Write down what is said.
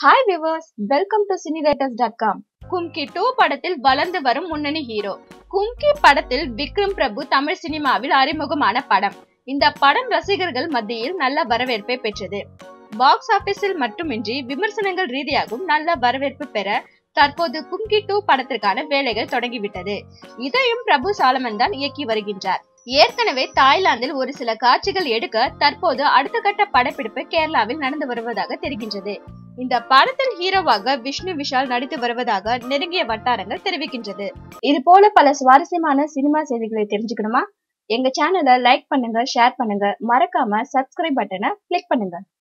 hi viewers welcome to cinereporters dot com Kumki two படத்தில் வளர்ந்து வரும் முன்னணி ஹீரோ கும்கி படத்தில் விக்ரம் பிரபு தமிழ் சினிமாவில் அறிமுகமான படம் இந்த படம் ரசிகர்கள் மத்தியில் நல்ல வரவேற்பை பெற்றது பாக்ஸ் ஆபீஸில் மட்டுமின்றி விமர்சனங்கள் ரீதியாகவும் நல்ல வரவேற்பு பெற தற்போது கும்கி டூ படத்திற்கான வேலைகள் தொடங்கிவிட்டது இதையும் பிரபு சாலமன் தான் இயக்கி வருகின்றார் ஏற்கனவே தாய்லாந்தில் ஒரு சில காட்சிகள் எடுக்க தற்போது அடுத்த கட்ட படப்பிடிப்பு கேரளாவில் நடந்து வருவதாக தெரிகின்றது இந்த படத்தில் ஹீரோவாக விஷ்ணு விஷால் நடித்து வருவதாக நெருங்கிய வட்டாரங்கள் தெரிவிக்கின்றது இது போல பல சுவாரஸ்யமான சினிமா செய்திகளை தெரிஞ்சுக்கணுமா எங்க சேனலை லைக் பண்ணுங்க ஷேர் பண்ணுங்க மறக்காம சப்ஸ்கிரைப் பட்டனை கிளிக் பண்ணுங்க